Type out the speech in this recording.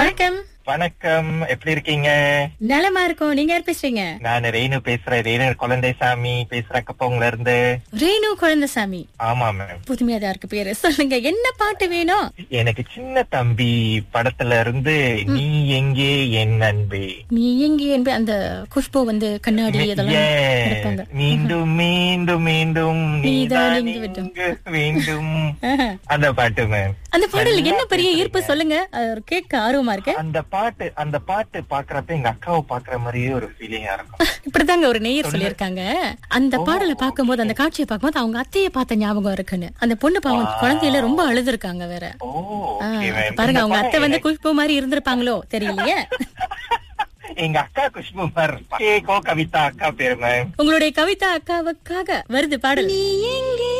வணக்கம் வணக்கம் எப்படி இருக்கீங்க நலமா இருக்கோம் நீங்க யார் பேசுறீங்க நான் ரேணு பேசுறேன் ரேணு குழந்தைசாமி பேசுறேன் கப்பவங்கள இருந்து ரேணு குழந்தைசாமி ஆமா மேம் புதுமையா தான் இருக்கு பேரு சொல்லுங்க என்ன பாட்டு வேணும் எனக்கு சின்ன தம்பி படத்துல இருந்து நீ எங்கே என் அன்பே நீ எங்கே என்பது அந்த குஷ்பு வந்து கண்ணாடி இதெல்லாம் Yes. எடுப்பாங்க மீண்டும் மீண்டும் மீண்டும் நீதான் நீதான் இங்கு வேண்டும். இங்கு வேண்டும் ஆஹா. அந்த பாட்டு மேம் அந்த பாடலுக்கு என்ன பெரிய ஈர்ப்பு சொல்லுங்க அது ஒரு கேட்க ஆர்வமா இருக்கு அந்த பாட்டு அந்த பாட்டு பாக்குறப்ப எங்க அக்காவை பாக்குற மாதிரியே ஒரு ஃபீலிங்கா இருக்கும் இப்படிதாங்க ஒரு நேயர் சொல்லியிருக்காங்க அந்த பாடலை பார்க்கும்போது அந்த காட்சியை பார்க்கும்போது அவங்க அத்தைய பார்த்த ஞாபகம் இருக்குன்னு அந்த பொண்ணு பாவம் குழந்தையில ரொம்ப அழுதுருக்காங்க வேற ஓ ஆ, okay ma'am. பாருங்க இந்த அவங்க படம் அத்தை வந்து எனக்கு- குஷ்பு மாதிரி இருந்திருப்பாங்களோ தெரியலையே எங்க அக்கா குஷ்பு மாதிரி இருப்பா. கே கோ கவிதா அக்கா பேரு மேம் உங்களுடைய கவிதா அக்காவுக்காக வருது பாடல் நீ எங்கே